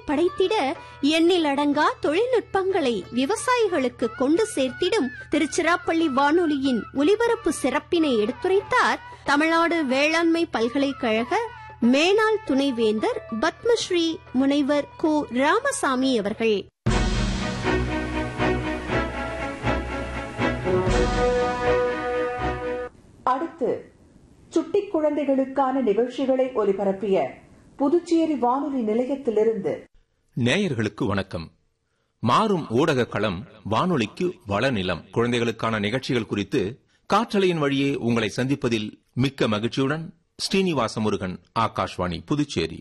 படைத்திட எண்ணிலடங்கா தொழில்நுட்பங்களை விவசாயிகளுக்கு கொண்டு சேர்த்திடும் திருச்சிராப்பள்ளி வானொலியின் ஒலிபரப்பு சிறப்பினை எடுத்துரைத்தார் தமிழ்நாடு வேளாண்மை பல்கலைக்கழக மேனாள் துணைவேந்தர் பத்மஸ்ரீ முனைவர் கோ ராமசாமி அவர்கள் அடுத்து சுட்டி குழந்தைகளுக்கான நிகழ்ச்சிகளை ஒலிபரப்பிய புதுச்சேரி வானொலி நிலையத்திலிருந்து நேயர்களுக்கு வணக்கம் மாறும் ஊடக களம் வானொலிக்கு வளநிலம் குழந்தைகளுக்கான நிகழ்ச்சிகள் குறித்து காற்றலையின் வழியே உங்களை சந்திப்பதில் மிக்க மகிழ்ச்சியுடன் ஸ்ரீனிவாச முருகன் ஆகாஷ்வாணி புதுச்சேரி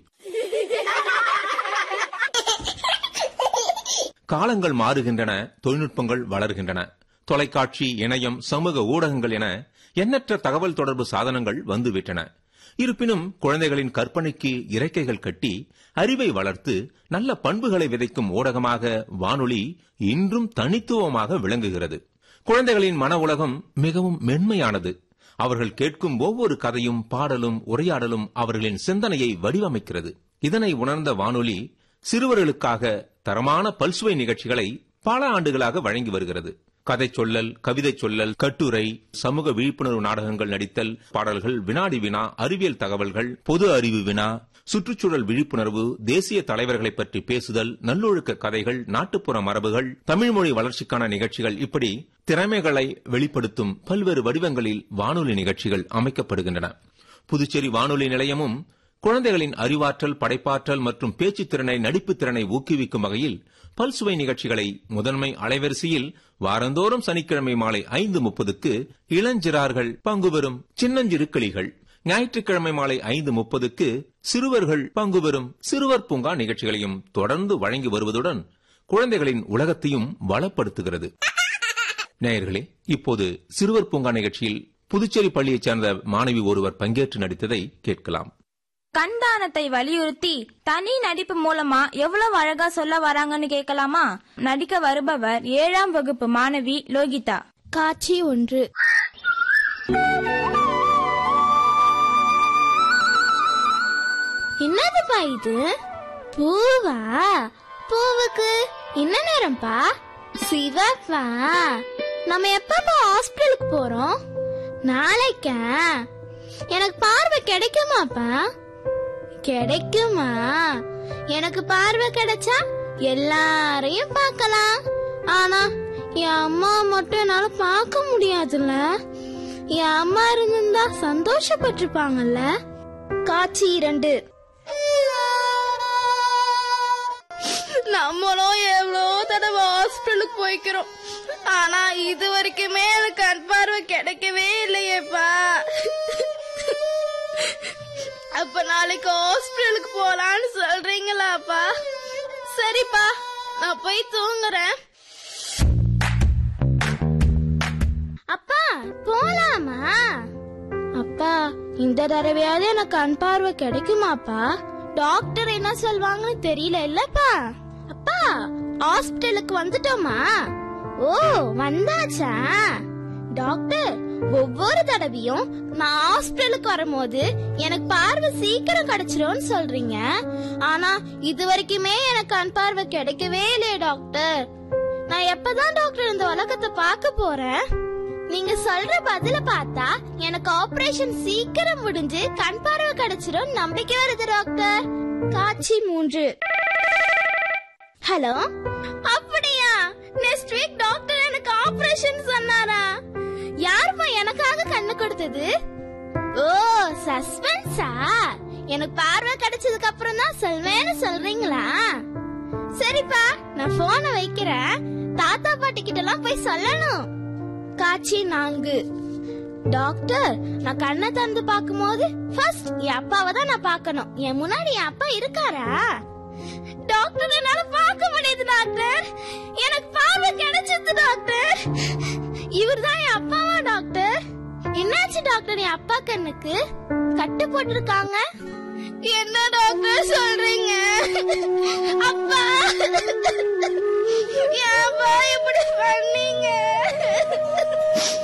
காலங்கள் மாறுகின்றன தொழில்நுட்பங்கள் வளர்கின்றன தொலைக்காட்சி இணையம் சமூக ஊடகங்கள் என எண்ணற்ற தகவல் தொடர்பு சாதனங்கள் வந்துவிட்டன இருப்பினும் குழந்தைகளின் கற்பனைக்கு இறக்கைகள் கட்டி அறிவை வளர்த்து நல்ல பண்புகளை விதைக்கும் ஊடகமாக வானொலி இன்றும் தனித்துவமாக விளங்குகிறது குழந்தைகளின் மன உலகம் மிகவும் மென்மையானது அவர்கள் கேட்கும் ஒவ்வொரு கதையும் பாடலும் உரையாடலும் அவர்களின் சிந்தனையை வடிவமைக்கிறது இதனை உணர்ந்த வானொலி சிறுவர்களுக்காக தரமான பல்சுவை நிகழ்ச்சிகளை பல ஆண்டுகளாக வழங்கி வருகிறது கதை சொல்லல் கவிதை சொல்லல் கட்டுரை சமூக விழிப்புணர்வு நாடகங்கள் நடித்தல் பாடல்கள் வினாடி வினா அறிவியல் தகவல்கள் பொது அறிவு வினா சுற்றுச்சூழல் விழிப்புணர்வு தேசிய தலைவர்களை பற்றி பேசுதல் நல்லொழுக்க கதைகள் நாட்டுப்புற மரபுகள் தமிழ்மொழி வளர்ச்சிக்கான நிகழ்ச்சிகள் இப்படி திறமைகளை வெளிப்படுத்தும் பல்வேறு வடிவங்களில் வானொலி நிகழ்ச்சிகள் அமைக்கப்படுகின்றன புதுச்சேரி வானொலி நிலையமும் குழந்தைகளின் அறிவாற்றல் படைப்பாற்றல் மற்றும் பேச்சுத் திறனை நடிப்புத் திறனை ஊக்குவிக்கும் வகையில் பல்சுவை நிகழ்ச்சிகளை முதன்மை அலைவரிசையில் வாரந்தோறும் சனிக்கிழமை மாலை ஐந்து முப்பதுக்கு இளஞ்சிறார்கள் பங்குபெறும் சின்னஞ்சிறு கிளிகள் ஞாயிற்றுக்கிழமை மாலை ஐந்து முப்பதுக்கு சிறுவர்கள் பங்குபெறும் சிறுவர் பூங்கா நிகழ்ச்சிகளையும் தொடர்ந்து வழங்கி வருவதுடன் குழந்தைகளின் உலகத்தையும் வளப்படுத்துகிறது நேயர்களே இப்போது சிறுவர் பூங்கா நிகழ்ச்சியில் புதுச்சேரி பள்ளியைச் சேர்ந்த மாணவி ஒருவர் பங்கேற்று நடித்ததை கேட்கலாம் கண்தானத்தை வலியுறுத்தி தனி நடிப்பு மூலமா எவ்வளவு அழகா சொல்ல வராங்கன்னு கேட்கலாமா நடிக்க வருபவர் ஏழாம் வகுப்பு மாணவி லோகிதா காட்சி ஒன்று என்னதுப்பா இது பூவா பூவுக்கு என்ன நேரம்ப்பா சிவப்பா நம்ம எப்பப்பா ஹாஸ்பிட்டலுக்கு போறோம் நாளைக்கா எனக்கு பார்வை கிடைக்குமாப்பா கிடைக்குமா எனக்கு பார்வை கிடைச்சா எல்லாரையும் பார்க்கலாம் ஆனா என் அம்மா மட்டும் என்னால பார்க்க முடியாதுல்ல என் அம்மா இருந்திருந்தா சந்தோஷப்பட்டிருப்பாங்கல்ல காட்சி இரண்டு நம்மளும் எவ்வளோ தடவை ஹாஸ்பிட்டலுக்கு போய்க்கிறோம் ஆனா இது வரைக்குமே எனக்கு கண் பார்வை கிடைக்கவே இல்லையேப்பா அப்ப நாளைக்கு ஹாஸ்பிட்டலுக்கு போலான்னு சொல்றீங்களாப்பா சரிப்பா நான் போய் தூங்குறேன் அப்பா போலாமா அப்பா இந்த தடவையாவது எனக்கு கண் பார்வை கிடைக்குமாப்பா டாக்டர் என்ன சொல்வாங்கன்னு தெரியல இல்லப்பா அப்பா ஹாஸ்பிட்டலுக்கு வந்துட்டோமா ஓ வந்தாச்சா டாக்டர் ஒவ்வொரு தடவையும் நான் ஹாஸ்பிட்டலுக்கு வரும்போது எனக்கு பார்வை சீக்கிரம் கிடைச்சிரும்னு சொல்றீங்க ஆனா இது வரைக்குமே எனக்கு கண் பார்வை கிடைக்கவே இல்லையே டாக்டர் நான் எப்பதான் டாக்டர் இந்த உலகத்தை பார்க்க போறேன் நீங்க சொல்ற பதில பார்த்தா எனக்கு ஆபரேஷன் சீக்கிரம் முடிஞ்சு கண் பார்வை கிடைச்சிரும் நம்பிக்கை வருது டாக்டர் காட்சி மூன்று ஹலோ அப்படியா நெக்ஸ்ட் வீக் டாக்டர் எனக்கு ஆபரேஷன் சொன்னாரா யாருப்பா எனக்காக கண்ணு கொடுத்தது ஓ சஸ்பென்ஸா எனக்கு பார்வை கிடைச்சதுக்கு அப்புறம் தான் சொல்வேன்னு சொல்றீங்களா சரிப்பா நான் போனை வைக்கிறேன் தாத்தா பாட்டி கிட்ட எல்லாம் போய் சொல்லணும் காட்சி நான்கு டாக்டர் நான் கண்ணை திறந்து பார்க்கும்போது ஃபர்ஸ்ட் என் அப்பாவை தான் நான் பார்க்கணும் என் முன்னாடி என் அப்பா இருக்காரா டாக்டர் என்னால பார்க்க முடியுது டாக்டர் எனக்கு பார்வை கிடைச்சது டாக்டர் இவர்தான் என் அப்பாவா டாக்டர் என்னாச்சு டாக்டர் என் அப்பா கண்ணுக்கு கட்டு போட்டிருக்காங்க என்ன டாக்டர் சொல்றீங்க அப்பா ஏன்பா இப்படி பண்ணீங்க